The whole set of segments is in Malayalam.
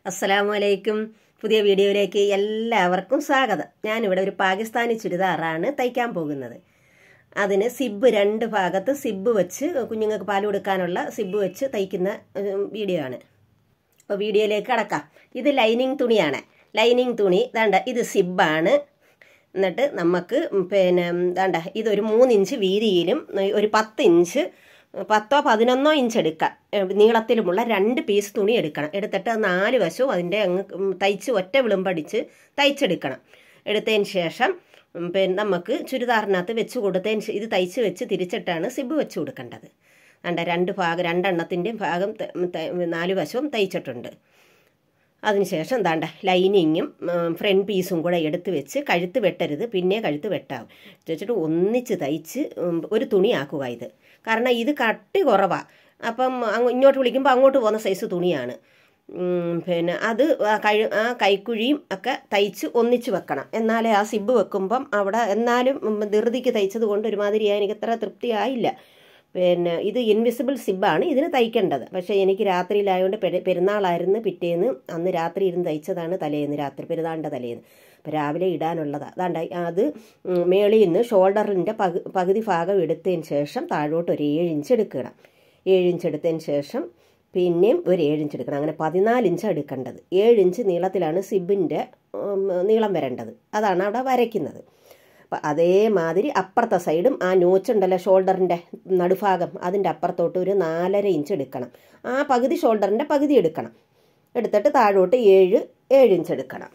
അസ്സലാമു അലൈക്കും പുതിയ വീഡിയോയിലേക്ക് എല്ലാവർക്കും സ്വാഗതം ഞാനിവിടെ ഒരു പാകിസ്ഥാനി ചുരിദാറാണ് തയ്ക്കാൻ പോകുന്നത് അതിന് സിബ് രണ്ട് ഭാഗത്ത് സിബ് വെച്ച് കുഞ്ഞുങ്ങൾക്ക് പാൽ കൊടുക്കാനുള്ള സിബ് വെച്ച് തയ്ക്കുന്ന ഉം, വീഡിയോ ആണ് അപ്പോൾ വീഡിയോയിലേക്ക് കടക്കാം ഇത് ലൈനിങ് തുണിയാണ് ലൈനിങ് തുണി ദാണ്ട ഇത് സിബാണ് എന്നിട്ട് നമുക്ക് പിന്നെ ദാണ്ട ഇതൊരു മൂന്നിഞ്ച് വീതിയിലും ഒരു പത്ത് ഇഞ്ച് പത്തോ പതിനൊന്നോ ഇഞ്ച് എടുക്കാം ഏഹ് നീളത്തിലുമുള്ള രണ്ട് പീസ് തുണി എടുക്കണം എടുത്തിട്ട് അത് നാല് വശവും അതിൻ്റെ അങ്ങ് ഉം തയ്ച്ച് ഒറ്റ വിളുമ്പടിച്ച് തയ്ച്ചെടുക്കണം എടുത്തതിന് ശേഷം ഉം പിന്നെ നമുക്ക് ചുരിദാറിനകത്ത് വെച്ച് കൊടുത്തതിന് ശേ- ഇത് തയ്ച്ച് വെച്ച് തിരിച്ചിട്ടാണ് സിബ് വെച്ച് കൊടുക്കേണ്ടത് കണ്ട രണ്ട് ഭാഗം രണ്ടെണ്ണത്തിൻ്റെയും ഭാഗം ത- ത- നാല് വശവും തയ്ച്ചിട്ടുണ്ട് അതിനുശേഷം എന്താണ്ട ലൈനിങ്ങും ഉം, ഫ്രണ്ട് പീസും കൂടെ എടുത്ത് വെച്ച് കഴുത്ത് വെട്ടരുത് പിന്നെ കഴുത്ത് വെട്ടാവും വെച്ചിട്ട് ഒന്നിച്ച് തയ്ച്ച് ഉം, ഒരു തുണിയാക്കുക ഇത് കാരണം ഇത് കട്ടി കുറവാണ് അപ്പം അങ്ങ് ഇങ്ങോട്ട് വിളിക്കുമ്പോൾ അങ്ങോട്ട് പോകുന്ന സൈസ് തുണിയാണ് ഉം, പിന്നെ അത് ആ കഴി ആ കൈക്കുഴിയും ഒക്കെ തയ്ച്ച് ഒന്നിച്ച് വെക്കണം എന്നാലേ ആ സിബ് വെക്കുമ്പം അവിടെ എന്നാലും ഉം, ധൃതിക്ക് തയ്ച്ചത് കൊണ്ട് ഒരുമാതിരി എനിക്ക് അത്ര തൃപ്തിയായില്ല പിന്നെ ഇത് ഇൻവിസിബിൾ സിബാണ് ഇതിന് തയ്ക്കേണ്ടത് പക്ഷേ എനിക്ക് രാത്രിയിലായതുകൊണ്ട് പെരു പെരുന്നാളായിരുന്നു പിറ്റേന്ന് അന്ന് രാത്രി ഇരുന്ന് തയ്ച്ചതാണ് തലേന്ന് രാത്രി പെരുന്നാളിൻ്റെ തലേന്ന് അപ്പോൾ രാവിലെ ഇടാനുള്ളതാണ് അതാണ്ട് അത് ഉം, മേളിൽ നിന്ന് ഷോൾഡറിൻ്റെ പകു പകുതി ഭാഗം എടുത്തതിന് ശേഷം താഴോട്ട് ഒരു ഏഴ് ഇഞ്ച് എടുക്കണം ഏഴ് ഇഞ്ച് എടുത്തതിന് ശേഷം പിന്നെയും ഒരു ഏഴ് ഇഞ്ച് എടുക്കണം അങ്ങനെ പതിനാല് ഇഞ്ച് എടുക്കേണ്ടത് ഏഴ് ഇഞ്ച് നീളത്തിലാണ് സിബിൻ്റെ ഉം, നീളം വരേണ്ടത് അതാണ് അവിടെ വരയ്ക്കുന്നത് അപ്പം അതേമാതിരി അപ്പുറത്തെ സൈഡും ആ നോച്ചുണ്ടല്ലോ ഷോൾഡറിൻ്റെ നടുഭാഗം അതിൻ്റെ അപ്പുറത്തോട്ട് ഒരു നാലര ഇഞ്ച് എടുക്കണം ആ പകുതി ഷോൾഡറിൻ്റെ പകുതി എടുക്കണം എടുത്തിട്ട് താഴോട്ട് ഏഴ് ഏഴ് ഇഞ്ച് എടുക്കണം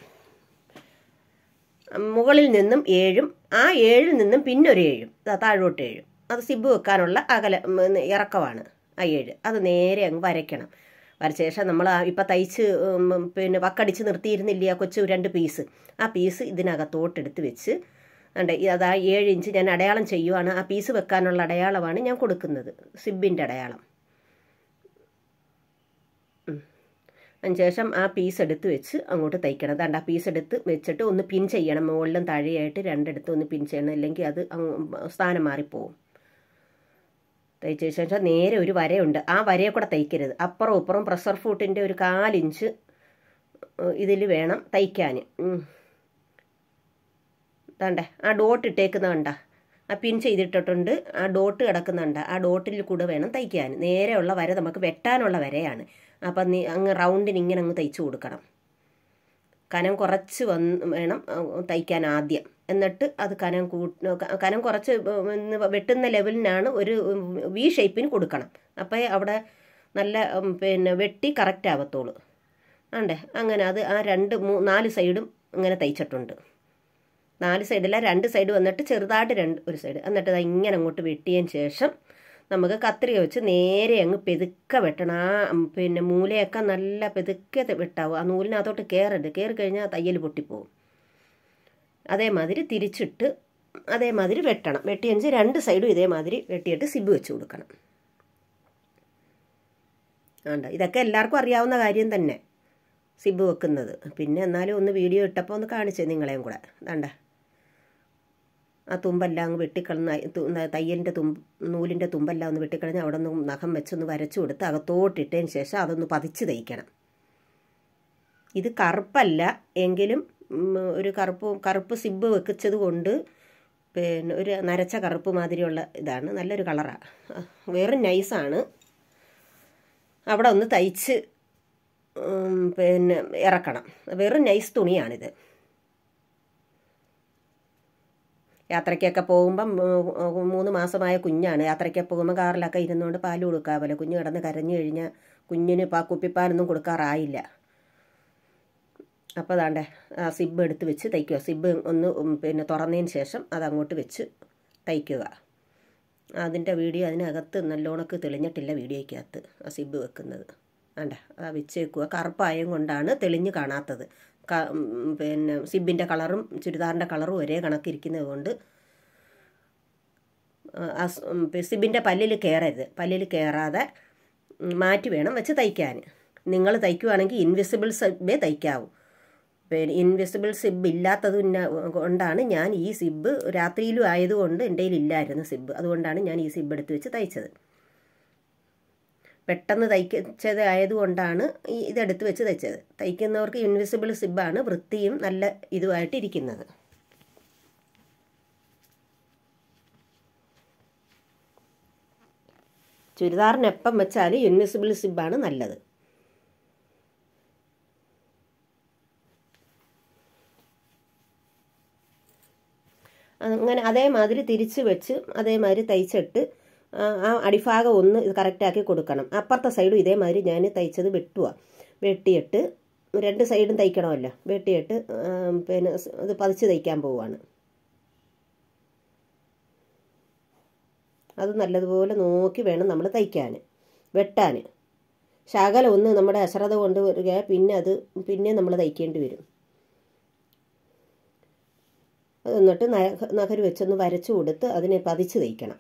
മുകളിൽ നിന്നും ഏഴും ആ ഏഴിൽ നിന്നും പിന്നൊരു ഏഴും ദാ താഴോട്ട് ഏഴും അത് സിബ് വെക്കാനുള്ള അകല ഉം, ഇറക്കമാണ് ആ ഏഴ് അത് നേരെ അങ്ങ് വരയ്ക്കണം വരച്ച ശേഷം നമ്മൾ ഇപ്പം തയ്ച്ച് ഉം, പിന്നെ വക്കടിച്ച് നിർത്തിയിരുന്നില്ല ആ കൊച്ചു രണ്ട് പീസ് ആ പീസ് ഇതിനകത്തോട്ടെടുത്ത് വെച്ച് ഉണ്ട് അതാ ഏഴ് ഇഞ്ച് ഞാൻ അടയാളം ചെയ്യുവാണ് ആ പീസ് വെക്കാനുള്ള അടയാളമാണ് ഞാൻ കൊടുക്കുന്നത് സിബിൻ്റെ അടയാളം അതിനുശേഷം ആ പീസ് എടുത്ത് വെച്ച് അങ്ങോട്ട് തയ്ക്കണം അതാണ്ട് ആ പീസ് എടുത്ത് വെച്ചിട്ട് ഒന്ന് പിൻ ചെയ്യണം മുകളിലും താഴെയായിട്ട് രണ്ടിടത്ത് ഒന്ന് പിൻ ചെയ്യണം അല്ലെങ്കിൽ അത് അങ്ങ് സ്ഥാനം മാറിപ്പോവും തയ്ച്ച ശേഷം നേരെ ഒരു വരയുണ്ട് ആ വരയെ കൂടെ തയ്ക്കരുത് അപ്പുറം ഇപ്പുറം പ്രഷർ ഫൂട്ടിൻ്റെ ഒരു കാലിഞ്ച് ഇതിൽ വേണം തയ്ക്കാൻ താണ്ടേ ആ ഡോട്ട് ഇട്ടേക്കുന്ന കണ്ട ആ പിൻ ചെയ്തിട്ടിട്ടുണ്ട് ആ ഡോട്ട് കിടക്കുന്നുണ്ട് ആ ഡോട്ടിൽ കൂടെ വേണം തയ്ക്കാൻ നേരെയുള്ള വര നമുക്ക് വെട്ടാനുള്ള വരയാണ് അപ്പം നീ അങ്ങ് റൗണ്ടിന് ഇങ്ങനെ അങ്ങ് തയ്ച്ചു കൊടുക്കണം കനം കുറച്ച് വന്ന് വേണം ആ, തയ്ക്കാൻ ആദ്യം എന്നിട്ട് അത് കനം കൂട്ട് കനം കുറച്ച് ഒന്ന് വെട്ടുന്ന ലെവലിനാണ് ഒരു വി ഷേപ്പിന് കൊടുക്കണം അപ്പോൾ അവിടെ നല്ല ഉം, പിന്നെ വെട്ടി കറക്റ്റ് ആവത്തുള്ളൂ ആണ്ടേ അങ്ങനെ അത് ആ രണ്ട് മൂ നാല് സൈഡും ഇങ്ങനെ തയ്ച്ചിട്ടുണ്ട് നാല് സൈഡല്ല രണ്ട് സൈഡ് വന്നിട്ട് ചെറുതായിട്ട് രണ്ട് ഒരു സൈഡ് എന്നിട്ട് അത് ഇങ്ങനെ അങ്ങോട്ട് വെട്ടിയതിന് ശേഷം നമുക്ക് കത്രിക വെച്ച് നേരെ അങ്ങ് പെതുക്കെ വെട്ടണം ആ ഉം, പിന്നെ മൂലയൊക്കെ നല്ല പെതുക്കെ തെ- വെട്ടാവും ആ നൂലിനകത്തോട്ട് കയറരുത് കയറി കഴിഞ്ഞാൽ തയ്യൽ പൊട്ടിപ്പോവും അതേമാതിരി തിരിച്ചിട്ട് അതേമാതിരി വെട്ടണം വെട്ടിയഞ്ച് രണ്ട് സൈഡും ഇതേമാതിരി വെട്ടിയിട്ട് സിബ് വെച്ച് കൊടുക്കണം ആണ്ട ഇതൊക്കെ എല്ലാവർക്കും അറിയാവുന്ന കാര്യം തന്നെ സിബ് വെക്കുന്നത് പിന്നെ എന്നാലും ഒന്ന് വീഡിയോ ഇട്ടപ്പോൾ ഒന്ന് കാണിച്ചേ നിങ്ങളെയും കൂടെ വേണ്ട ആ തുമ്പെല്ലാം അങ്ങ് വെട്ടിക്കളഞ്ഞ തയ്യലിൻ്റെ തുമ്പ് നൂലിൻ്റെ തുമ്പെല്ലാം ഒന്ന് വെട്ടിക്കളഞ്ഞ് അവിടെ നിന്ന് നഖം വെച്ചൊന്ന് വരച്ചു കൊടുത്ത് അകത്തോട്ടിട്ടതിന് ശേഷം അതൊന്ന് പതിച്ച് തയ്ക്കണം ഇത് കറുപ്പല്ല എങ്കിലും ഉം, ഒരു കറുപ്പ് കറുപ്പ് സിബ് വെക്കിച്ചത് കൊണ്ട് പിന്നെ ഒരു നരച്ച കറുപ്പ് മാതിരിയുള്ള ഇതാണ് നല്ലൊരു കളറാണ് വെറും നൈസാണ് അവിടെ ഒന്ന് തയ്ച്ച് ഉം, പിന്നെ ഇറക്കണം വെറും നൈസ് തുണിയാണിത് യാത്രയ്ക്കൊക്കെ പോകുമ്പം ഉം, മൂന്ന് മാസമായ കുഞ്ഞാണ് യാത്രയ്ക്കൊക്കെ പോകുമ്പോൾ കാറിലൊക്കെ ഇരുന്നുകൊണ്ട് പാല് കൊടുക്കാമല്ലോ കുഞ്ഞ് കിടന്ന് കരഞ്ഞു കഴിഞ്ഞാൽ കുഞ്ഞിന് പാ കുപ്പിപ്പാലൊന്നും കൊടുക്കാറായില്ല അപ്പോൾ അതാണ്ടേ ആ സിബ് എടുത്ത് വെച്ച് തയ്ക്കുക സിബ് ഒന്ന് ഉം, പിന്നെ തുറന്നതിന് ശേഷം അത് അങ്ങോട്ട് വെച്ച് തയ്ക്കുക അതിൻ്റെ വീഡിയോ അതിനകത്ത് നല്ലോണക്ക് തെളിഞ്ഞിട്ടില്ല വീഡിയോയ്ക്കകത്ത് ആ സിബ് വെക്കുന്നത് വേണ്ട ആ വെച്ചേക്കുക കറുപ്പായം കൊണ്ടാണ് തെളിഞ്ഞ് കാണാത്തത് ക- ഉം, പിന്നെ സിബിൻ്റെ കളറും ചുരിദാറിൻ്റെ കളറും ഒരേ കണക്കിരിക്കുന്നത് കൊണ്ട് ആ സ്- ഉം, പി- സിബിൻ്റെ പല്ലിൽ കയറരുത് പല്ലിൽ കയറാതെ ഉം, മാറ്റി വേണം വെച്ച് തയ്ക്കാൻ നിങ്ങൾ തയ്ക്കുവാണെങ്കിൽ ഇൻവിസിബിൾ സിബേ തയ്ക്കാവൂ പിന്നെ ഇൻവിസിബിൾ സിബ് ഇല്ലാത്തത് കൊണ്ടാണ് ഞാൻ ഈ സിബ് രാത്രിയിലും ആയതുകൊണ്ട് എൻ്റെ കയ്യിൽ ഇല്ലായിരുന്നു സിബ് അതുകൊണ്ടാണ് ഞാൻ ഈ സിബ് എടുത്ത് വെച്ച് തയ്ച്ചത് പെട്ടെന്ന് തയ്ച്ചത് ആയതുകൊണ്ടാണ് ഈ ഇതെടുത്ത് വെച്ച് തയ്ച്ചത് തയ്ക്കുന്നവർക്ക് ഇൻവിസിബിൾ സിബാണ് വൃത്തിയും നല്ല ഇതുമായിട്ട് ഇരിക്കുന്നത് ചുരിദാറിനൊപ്പം വെച്ചാൽ ഇൻവിസിബിൾ സിബാണ് നല്ലത് അങ്ങനെ അതേമാതിരി തിരിച്ച് വെച്ച് അതേമാതിരി തയ്ച്ചിട്ട് ആ അടിഭാഗം ഒന്ന് ഇത് കറക്റ്റാക്കി കൊടുക്കണം അപ്പുറത്തെ സൈഡും ഇതേമാതിരി ഞാൻ തയ്ച്ചത് വെട്ടുക വെട്ടിയിട്ട് രണ്ട് സൈഡും തയ്ക്കണമല്ലോ വെട്ടിയിട്ട് പിന്നെ ഇത് പതിച്ച് തയ്ക്കാൻ പോവുകയാണ് അത് നല്ലതുപോലെ നോക്കി വേണം നമ്മൾ തയ്ക്കാൻ വെട്ടാൻ ശകലം ഒന്ന് നമ്മുടെ അശ്രദ്ധ കൊണ്ട് വരിക പിന്നെ അത് പിന്നെ നമ്മൾ തയ്ക്കേണ്ടി വരും എന്നിട്ട് നഖര് വെച്ചൊന്ന് വരച്ചു കൊടുത്ത് അതിനെ പതിച്ച് തയ്ക്കണം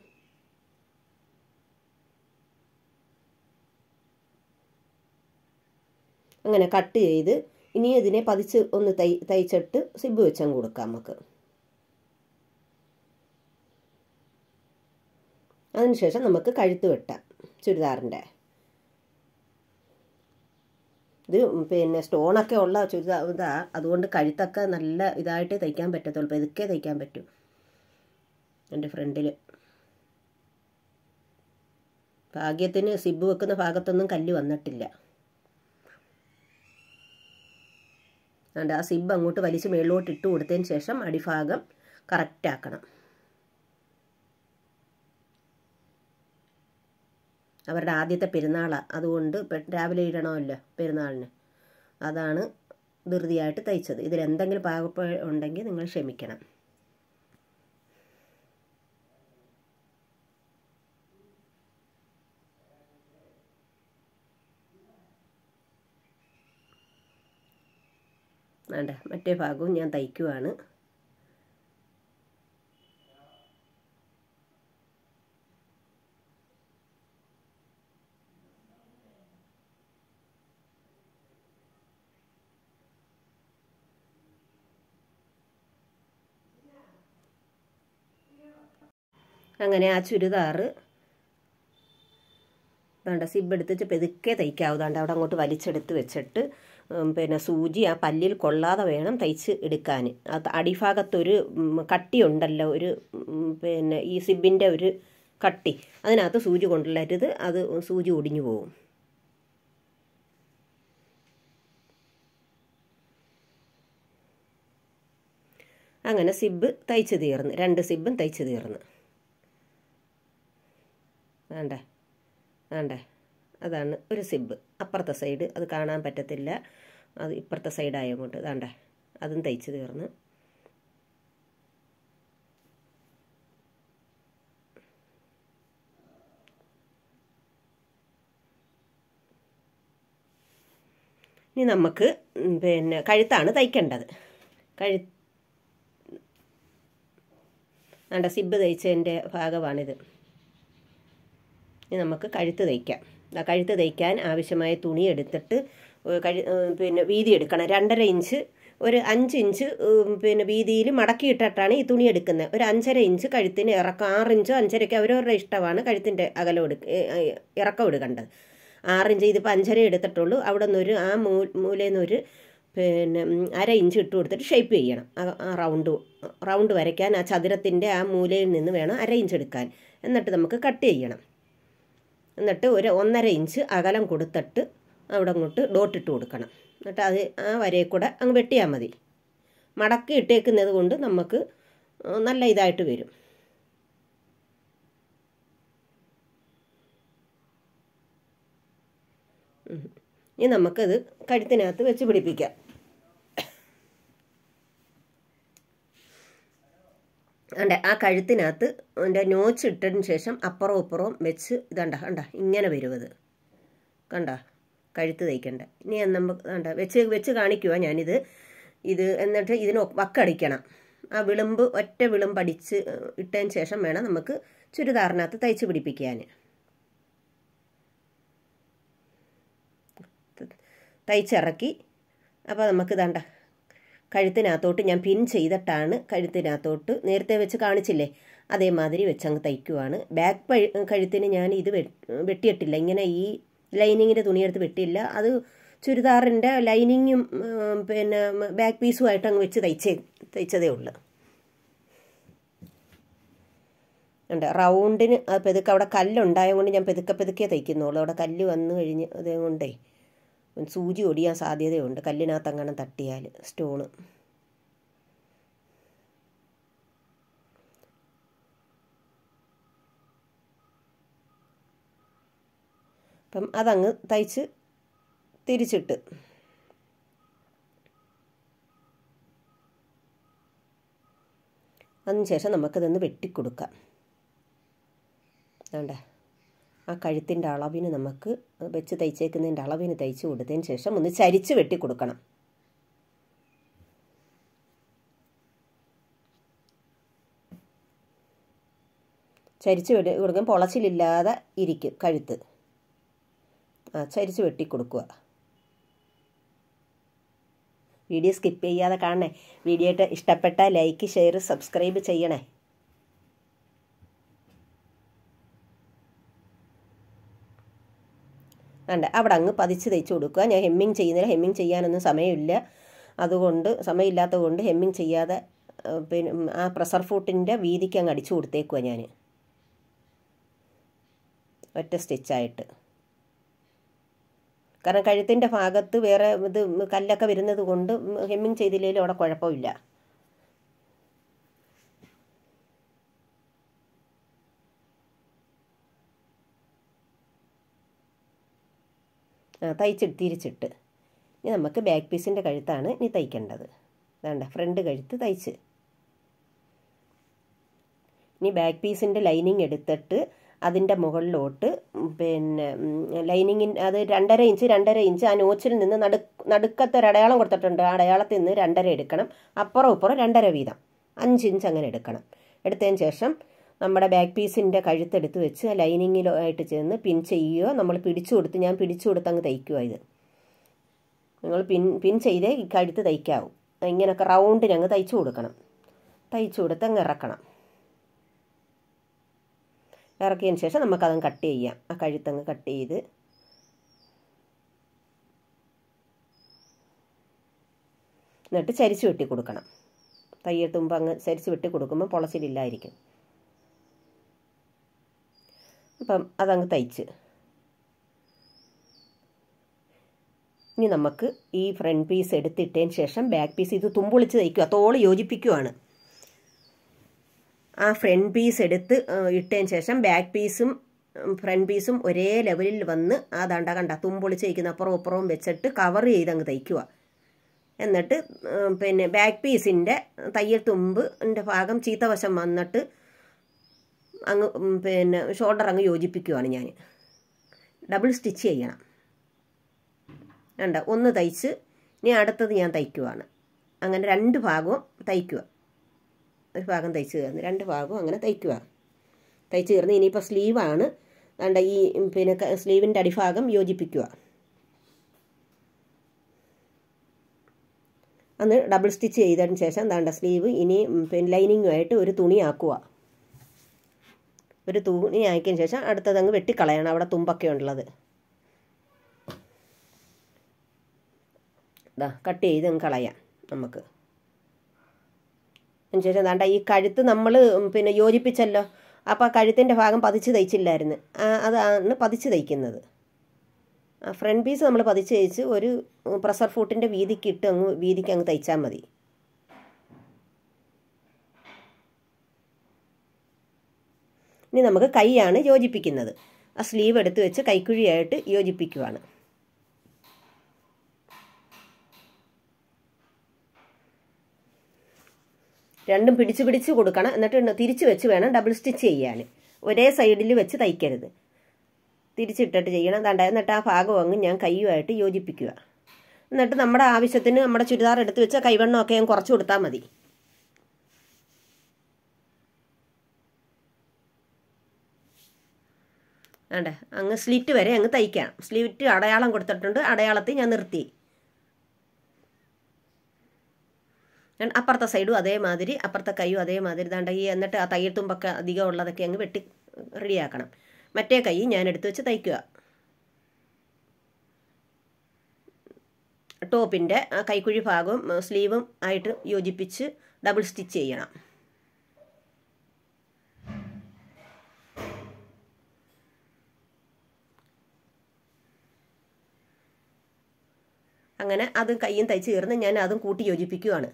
അങ്ങനെ കട്ട് ചെയ്ത് ഇനി ഇതിനെ പതിച്ച് ഒന്ന് തൈ തയ്ച്ചിട്ട് സിബ് വെച്ചങ്ങ് കൊടുക്കാം നമുക്ക് അതിനുശേഷം നമുക്ക് കഴുത്ത് വെട്ടാം ചുരിദാറിൻ്റെ ഇത് പിന്നെ സ്റ്റോണൊക്കെ ഉള്ള ചുരിദാർ ഇതാ അതുകൊണ്ട് കഴുത്തൊക്കെ നല്ല ഇതായിട്ട് തയ്ക്കാൻ പറ്റത്തുള്ളൂ പെതുക്കെ തയ്ക്കാൻ പറ്റും എൻ്റെ ഫ്രണ്ടിൽ ഭാഗ്യത്തിന് സിബ് വെക്കുന്ന ഭാഗത്തൊന്നും കല്ല് വന്നിട്ടില്ല അതുകൊണ്ട് ആ സിബ് അങ്ങോട്ട് വലിച്ച് മേളിലോട്ട് ഇട്ട് കൊടുത്തതിന് ശേഷം അടിഭാഗം കറക്റ്റ് ആക്കണം അവരുടെ ആദ്യത്തെ പെരുന്നാളാണ് അതുകൊണ്ട് രാവിലെ ഇടണമല്ലോ പെരുന്നാളിന് അതാണ് ധൃതിയായിട്ട് തയ്ച്ചത് ഇതിൽ എന്തെങ്കിലും പാകപ്പ ഉണ്ടെങ്കിൽ നിങ്ങൾ ക്ഷമിക്കണം വേണ്ട മറ്റേ ഭാഗവും ഞാൻ തയ്ക്കുവാണ് അങ്ങനെ ആ ചുരിദാറ് വേണ്ട സിബ് എടുത്തിട്ട് പെതുക്കെ തയ്ക്കാവുന്നതാണ്ട് അവിടെ അങ്ങോട്ട് വലിച്ചെടുത്ത് വെച്ചിട്ട് പിന്നെ സൂചി ആ പല്ലിൽ കൊള്ളാതെ വേണം തയ്ച്ച് എടുക്കാൻ അത് അടിഭാഗത്തൊരു കട്ടിയുണ്ടല്ലോ ഒരു പിന്നെ ഈ സിബിൻ്റെ ഒരു കട്ടി അതിനകത്ത് സൂചി കൊണ്ടുള്ളരുത് അത് സൂചി ഒടിഞ്ഞു പോകും അങ്ങനെ സിബ് തയ്ച്ച് തീർന്ന് രണ്ട് സിബും തയ്ച്ച് തീർന്ന് വേണ്ടേ വേണ്ടേ അതാണ് ഒരു സിബ് അപ്പുറത്തെ സൈഡ് അത് കാണാൻ പറ്റത്തില്ല അത് ഇപ്പുറത്തെ സൈഡായ കൊണ്ട് വേണ്ടേ അതും തയ്ച്ച് തീർന്ന് ഇനി നമുക്ക് പിന്നെ കഴുത്താണ് തയ്ക്കേണ്ടത് കഴു വേണ്ട സിബ് തയ്ച്ചതിൻ്റെ ഭാഗമാണിത് ഇനി നമുക്ക് കഴുത്ത് തയ്ക്കാം കഴുത്ത് തയ്ക്കാൻ ആവശ്യമായ തുണി എടുത്തിട്ട് കഴി പിന്നെ വീതി എടുക്കണം രണ്ടര ഇഞ്ച് ഒരു അഞ്ച് ഇഞ്ച് പിന്നെ വീതിയിൽ മടക്കിയിട്ടിട്ടാണ് ഈ തുണി എടുക്കുന്നത് ഒരു അഞ്ചര ഇഞ്ച് കഴുത്തിന് ഇറക്കം ആറ് ഇഞ്ചോ അഞ്ചരയ്ക്കോ അവരവരുടെ ഇഷ്ടമാണ് കഴുത്തിൻ്റെ അകലം എടുക്ക ഇറക്കം എടുക്കേണ്ടത് ആറിഞ്ച് ഇതിപ്പോൾ അഞ്ചര എടുത്തിട്ടുള്ളൂ അവിടെ നിന്നൊരു ആ മൂ മൂലയിൽ നിന്നൊരു പിന്നെ അര ഇഞ്ച് ഇട്ട് കൊടുത്തിട്ട് ഷേപ്പ് ചെയ്യണം ആ റൗണ്ട് റൗണ്ട് വരയ്ക്കാൻ ആ ചതുരത്തിൻ്റെ ആ മൂലയിൽ നിന്ന് വേണം അര ഇഞ്ച് എടുക്കാൻ എന്നിട്ട് നമുക്ക് കട്ട് ചെയ്യണം എന്നിട്ട് ഒരു ഒന്നര ഇഞ്ച് അകലം കൊടുത്തിട്ട് അവിടെ അങ്ങോട്ട് ഡോട്ടിട്ട് കൊടുക്കണം എന്നിട്ട് അത് ആ വരയിൽ കൂടെ അങ്ങ് വെട്ടിയാൽ മതി മടക്കി ഇട്ടേക്കുന്നത് കൊണ്ട് നമുക്ക് നല്ല ഇതായിട്ട് വരും ഇനി നമുക്കത് കഴുത്തിനകത്ത് വെച്ച് പിടിപ്പിക്കാം അണ്ട ആ കഴുത്തിനകത്ത് അതിൻ്റെ നോച്ച് ഇട്ടതിന് ശേഷം അപ്പുറവും ഇപ്പുറവും വെച്ച് ഇതണ്ട കണ്ട ഇങ്ങനെ വരുവത് കണ്ട കഴുത്ത് തയ്ക്കണ്ട ഇനി നമുക്ക് കണ്ട വെച്ച് വെച്ച് കാണിക്കുക ഞാനിത് ഇത് എന്നിട്ട് ഇതിന് വക്കടിക്കണം ആ വിളുമ്പ് ഒറ്റ വിളുമ്പ് അടിച്ച് ഇട്ടതിന് ശേഷം വേണം നമുക്ക് ചുരിദാറിനകത്ത് തയ്ച്ച് പിടിപ്പിക്കാൻ തയ്ച്ചിറക്കി അപ്പോൾ നമുക്ക് ഇതാണ്ട കഴുത്തിനകത്തോട്ട് ഞാൻ പിൻ ചെയ്തിട്ടാണ് കഴുത്തിനകത്തോട്ട് നേരത്തെ വെച്ച് കാണിച്ചില്ലേ അതേമാതിരി വെച്ചങ്ങ് തയ്ക്കുവാണ് ബാക്ക് കഴുത്തിന് ഞാൻ ഇത് വെട്ടിയിട്ടില്ല ഇങ്ങനെ ഈ ലൈനിങ്ങിൻ്റെ തുണിയെടുത്ത് വെട്ടിയില്ല അത് ചുരിദാറിൻ്റെ ലൈനിങ്ങും ഉം, പിന്നെ ബാക്ക് പീസുമായിട്ട് അങ്ങ് വെച്ച് തയ്ച്ചേ തയ്ച്ചതേ ഉള്ളൂ ഉണ്ട് റൗണ്ടിന് അത് പെതുക്കെ അവിടെ കല്ലുണ്ടായത് കൊണ്ട് ഞാൻ പെതുക്കെ പെതുക്കെ തയ്ക്കുന്നുള്ളൂ അവിടെ കല്ല് വന്നു കഴിഞ്ഞ് അതേ കൊണ്ടേ സൂചി ഒടിയാൻ സാധ്യതയുണ്ട് കല്ലിനകത്ത് അങ്ങനെ തട്ടിയാൽ സ്റ്റോണ് അപ്പം അതങ്ങ് തയ്ച്ച് തിരിച്ചിട്ട് അതിനുശേഷം നമുക്കതൊന്ന് വെട്ടിക്കൊടുക്കാം വേണ്ട ആ കഴുത്തിൻ്റെ അളവിന് നമുക്ക് വെച്ച് തയ്ച്ചേക്കുന്നതിൻ്റെ അളവിന് തയ്ച്ച് കൊടുത്തതിന് ശേഷം ഒന്ന് ചരിച്ച് വെട്ടിക്കൊടുക്കണം ചരിച്ച് വെട്ടി കൊടുക്കാൻ പൊളച്ചിലില്ലാതെ ഇരിക്കും കഴുത്ത് ആ ചരിച്ച് വെട്ടിക്കൊടുക്കുക വീഡിയോ സ്കിപ്പ് ചെയ്യാതെ കാണണേ വീഡിയോ ഇഷ്ടപ്പെട്ടാൽ ലൈക്ക് ഷെയർ സബ്സ്ക്രൈബ് ചെയ്യണേ വേണ്ട അവിടെ അങ്ങ് പതിച്ച് തയ്ച്ച് കൊടുക്കുക ഞാൻ ഹെമ്മിങ് ചെയ്യുന്നില്ല ഹെമ്മിങ് ചെയ്യാനൊന്നും സമയമില്ല അതുകൊണ്ട് സമയമില്ലാത്തത് കൊണ്ട് ഹെമ്മിങ് ചെയ്യാതെ ആ, പിന്നെ ഉം, ആ പ്രഷർ ഫൂട്ടിൻ്റെ വീതിക്ക് അങ്ങ് അടിച്ചു കൊടുത്തേക്കുക ഞാൻ ഒറ്റ സ്റ്റിച്ചായിട്ട് കാരണം കഴുത്തിൻ്റെ ഭാഗത്ത് വേറെ ഇത് കല്ലൊക്കെ വരുന്നത് കൊണ്ട് ഹെമ്മിങ് ചെയ്തില്ലെങ്കിലും അവിടെ കുഴപ്പമില്ല ആ, തയ്ച്ചിട്ട് തിരിച്ചിട്ട് ഇനി നമുക്ക് ബാക്ക് പീസിൻ്റെ കഴുത്താണ് ഇനി തയ്ക്കേണ്ടത് വേണ്ട ഫ്രണ്ട് കഴുത്ത് തയ്ച്ച് ഇനി ബാക്ക് പീസിൻ്റെ ലൈനിങ് എടുത്തിട്ട് അതിൻ്റെ മുകളിലോട്ട് ഉം, പിന്നെ ലൈനിങ്ങിൻ അത് രണ്ടര ഇഞ്ച് രണ്ടര ഇഞ്ച് ആ നോച്ചിൽ നിന്ന് നടു നടുക്കത്തെ ഒരു അടയാളം കൊടുത്തിട്ടുണ്ട് ആ അടയാളത്തിൽ നിന്ന് രണ്ടര എടുക്കണം അപ്പുറം ഇപ്പുറം രണ്ടര വീതം അഞ്ച് ഇഞ്ച് അങ്ങനെ എടുക്കണം എടുത്തതിന് ശേഷം നമ്മുടെ ബാക്ക് പീസിൻ്റെ കഴുത്തെടുത്ത് വെച്ച് ആ ലൈനിങ്ങിലായിട്ട് ചെന്ന് പിൻ ചെയ്യുകയോ നമ്മൾ പിടിച്ചു കൊടുത്ത് ഞാൻ പിടിച്ചു കൊടുത്ത് അങ്ങ് തയ്ക്കുക ഇത് നിങ്ങൾ പിൻ പിൻ ചെയ്തേ ഈ കഴുത്ത് തയ്ക്കാവൂ ഇങ്ങനെയൊക്കെ റൗണ്ടിന് അങ്ങ് തയ്ച്ചു കൊടുക്കണം തയ്ച്ചു കൊടുത്ത് അങ്ങ് ഇറക്കണം ഇറക്കിയതിന് ശേഷം നമുക്കതങ്ങ് കട്ട് ചെയ്യാം ആ കഴുത്തങ്ങ് കട്ട് ചെയ്ത് എന്നിട്ട് ചരിച്ച് വെട്ടി കൊടുക്കണം തയ്യൽ തുമ്പ് അങ്ങ് ചരിച്ച് വെട്ടി കൊടുക്കുമ്പോൾ പൊളച്ചിലില്ലായിരിക്കും അപ്പം അതങ്ങ് തയ്ച്ച് ഇനി നമുക്ക് ഈ ഫ്രണ്ട് പീസ് എടുത്തിട്ടതിന് ശേഷം ബാക്ക് പീസ് ഇത് തുമ്പൊളിച്ച് തയ്ക്കുക തോള് യോജിപ്പിക്കുവാണ് ആ ഫ്രണ്ട് പീസ് എടുത്ത് ആ, ഇട്ടതിന് ശേഷം ബാക്ക് പീസും ഫ്രണ്ട് പീസും ഒരേ ലെവലിൽ വന്ന് ആ ദണ്ട കണ്ട തുമ്പൊളിച്ച് തയ്ക്കുന്ന അപ്പുറവും ഇപ്പുറവും വെച്ചിട്ട് കവർ ചെയ്ത് അങ്ങ് തയ്ക്കുക എന്നിട്ട് ഉം, പിന്നെ ബാക്ക് പീസിൻ്റെ തയ്യൽ തുമ്പിൻ്റെ ഭാഗം ചീത്തവശം വന്നിട്ട് അങ്ങ് ഉം, പിന്നെ ഷോൾഡർ അങ്ങ് യോജിപ്പിക്കുവാണ് ഞാൻ ഡബിൾ സ്റ്റിച്ച് ചെയ്യണം വേണ്ട ഒന്ന് തയ്ച്ച് ഇനി അടുത്തത് ഞാൻ തയ്ക്കുവാണ് അങ്ങനെ രണ്ട് ഭാഗവും തയ്ക്കുക ഒരു ഭാഗം തയ്ച്ച് തീർന്ന് രണ്ട് ഭാഗവും അങ്ങനെ തയ്ക്കുക തയ്ച്ച് തീർന്ന് ഇനിയിപ്പോൾ സ്ലീവാണ് വേണ്ട ഈ ഉം, പിന്നെ സ്ലീവിൻ്റെ അടിഭാഗം യോജിപ്പിക്കുക അന്ന് ഡബിൾ സ്റ്റിച്ച് ചെയ്തതിന് ശേഷം ദാണ്ട സ്ലീവ് ഇനി ഉം, പിന്നെ ലൈനിങ്ങുമായിട്ട് ഒരു തുണി ആക്കുക ഒരു തുണി ആക്കിയതിന് ശേഷം അടുത്തത് അങ്ങ് വെട്ടിക്കളയണം അവിടെ തുമ്പൊക്കെ ഉള്ളത് ഇതാ കട്ട് ചെയ്ത് അങ്ങ് കളയാം നമുക്ക് അതിനുശേഷം ദാണ്ട ഈ കഴുത്ത് നമ്മൾ പിന്നെ യോജിപ്പിച്ചല്ലോ അപ്പോൾ ആ കഴുത്തിൻ്റെ ഭാഗം പതിച്ച് തയ്ച്ചില്ലായിരുന്നു ആ, അതാണ് പതിച്ച് തയ്ക്കുന്നത് ആ ഫ്രണ്ട് പീസ് നമ്മൾ പതിച്ച് തയ്ച്ച് ഒരു പ്രഷർ ഫൂട്ടിൻ്റെ വീതിക്ക് ഇട്ട് അങ്ങ് വീതിക്ക് അങ്ങ് തയ്ച്ചാൽ മതി ഇനി നമുക്ക് കൈയാണ് യോജിപ്പിക്കുന്നത് ആ സ്ലീവ് എടുത്ത് വെച്ച് കൈക്കുഴിയായിട്ട് യോജിപ്പിക്കുവാണ് രണ്ടും പിടിച്ച് പിടിച്ച് കൊടുക്കണം എന്നിട്ട് തിരിച്ച് വെച്ച് വേണം ഡബിൾ സ്റ്റിച്ച് ചെയ്യാൻ ഒരേ സൈഡിൽ വെച്ച് തയ്ക്കരുത് തിരിച്ചിട്ടിട്ട് ചെയ്യണം തണ്ട എന്നിട്ട് ആ ഭാഗം അങ്ങ് ഞാൻ കൈയുമായിട്ട് യോജിപ്പിക്കുക എന്നിട്ട് നമ്മുടെ ആവശ്യത്തിന് നമ്മുടെ ചുരിദാർ എടുത്ത് വെച്ച കൈവണ്ണമൊക്കെ ഞാൻ കുറച്ച് കൊടുത്താൽ മതി വേണ്ടേ അങ്ങ് സ്ലിറ്റ് വരെ അങ്ങ് തയ്ക്കാം സ്ലിറ്റ് അടയാളം കൊടുത്തിട്ടുണ്ട് അടയാളത്തിൽ ഞാൻ നിർത്തി ഞാൻ അപ്പുറത്തെ സൈഡും അതേമാതിരി അപ്പുറത്തെ കൈയും അതേമാതിരി ദാണ്ട ഈ എന്നിട്ട് ആ തയ്യൽ തുമ്പൊക്കെ അധികം ഉള്ളതൊക്കെ അങ്ങ് വെട്ടി റെഡിയാക്കണം മറ്റേ കൈ ഞാൻ എടുത്ത് വെച്ച് തയ്ക്കുക ടോപ്പിൻ്റെ കൈക്കുഴി ഭാഗവും ആ, സ്ലീവും ആയിട്ട് യോജിപ്പിച്ച് ഡബിൾ സ്റ്റിച്ച് ചെയ്യണം അങ്ങനെ അത് കയ്യും തയ്ച്ച് ചേർന്ന് ഞാൻ അതും കൂട്ടി യോജിപ്പിക്കുവാണ്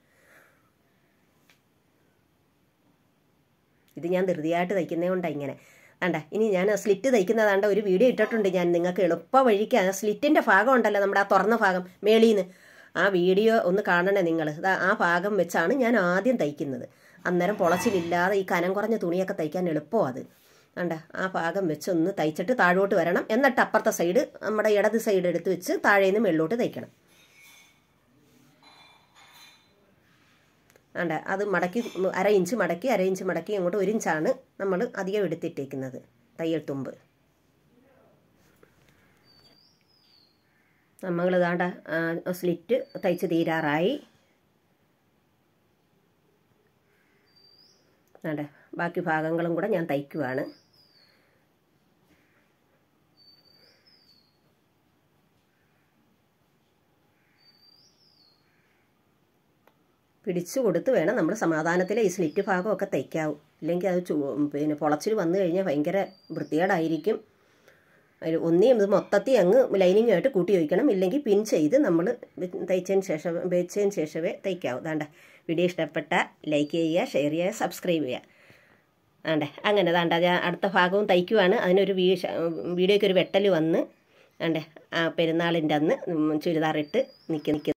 ഇത് ഞാൻ ധൃതിയായിട്ട് തയ്ക്കുന്നേ കൊണ്ടാണ് ഇങ്ങനെ വേണ്ട ഇനി ഞാൻ സ്ലിറ്റ് തയ്ക്കുന്നതാണ്ട ഒരു വീഡിയോ ഇട്ടിട്ടുണ്ട് ഞാൻ നിങ്ങൾക്ക് എളുപ്പ വഴിക്ക് ആ സ്ലിറ്റിൻ്റെ ഭാഗം ഉണ്ടല്ലോ നമ്മുടെ ആ തുറന്ന ഭാഗം മേളീന്ന് ആ വീഡിയോ ഒന്ന് കാണണേ നിങ്ങൾ ആ ഭാഗം വെച്ചാണ് ഞാൻ ആദ്യം തയ്ക്കുന്നത് അന്നേരം പൊളച്ചിലില്ലാതെ ഈ കനം കുറഞ്ഞ തുണിയൊക്കെ തയ്ക്കാൻ എളുപ്പമാണ് അത് വേണ്ട ആ ഭാഗം വെച്ച് ഒന്ന് തയ്ച്ചിട്ട് താഴോട്ട് വരണം എന്നിട്ട് അപ്പുറത്തെ സൈഡ് നമ്മുടെ ഇടത് സൈഡ് എടുത്ത് വെച്ച് താഴേന്ന് മേളിലോട്ട് തയ്ക്കണം വേണ്ട അത് മടക്കി അര ഇഞ്ച് മടക്കി അര ഇഞ്ച് മടക്കി അങ്ങോട്ട് ഒരു ഇഞ്ചാണ് നമ്മൾ അധികം എടുത്തിട്ടേക്കുന്നത് തയ്യൽ തുമ്പ് നമ്മൾ ഇതാണ്ട സ്ലിറ്റ് തയ്ച്ച് തീരാറായി വേണ്ട ബാക്കി ഭാഗങ്ങളും കൂടെ ഞാൻ തയ്ക്കുവാണ് പിടിച്ചു കൊടുത്ത് വേണം നമ്മൾ സമാധാനത്തിൽ ഈ സ്ലിറ്റ് ഭാഗമൊക്കെ തയ്ക്കാവൂ ഇല്ലെങ്കിൽ അത് ചു പിന്നെ പൊളച്ചിൽ വന്നു കഴിഞ്ഞാൽ ഭയങ്കര വൃത്തികേടായിരിക്കും അതിൽ ഒന്നിയും ഇത് മൊത്തത്തിൽ അങ്ങ് ലൈനിങ് ആയിട്ട് കൂട്ടി വയ്ക്കണം ഇല്ലെങ്കിൽ പിൻ ചെയ്ത് നമ്മൾ തയ്ച്ചതിന് ശേഷം വെച്ചതിന് ശേഷമേ തയ്ക്കാവൂ ദാണ്ട വീഡിയോ ഇഷ്ടപ്പെട്ട ലൈക്ക് ചെയ്യുക ഷെയർ ചെയ്യുക സബ്സ്ക്രൈബ് ചെയ്യുക ആണ്ടെ അങ്ങനെ ദാണ്ട ഞാൻ അടുത്ത ഭാഗവും തയ്ക്കുവാണ് അതിനൊരു വീ വീഡിയോയ്ക്ക് ഒരു വെട്ടൽ വന്ന് ആണ്ടെ ആ പെരുന്നാളിൻ്റെ അന്ന് ചുരിദാറിട്ട് നിൽക്കി നിൽക്കുന്നു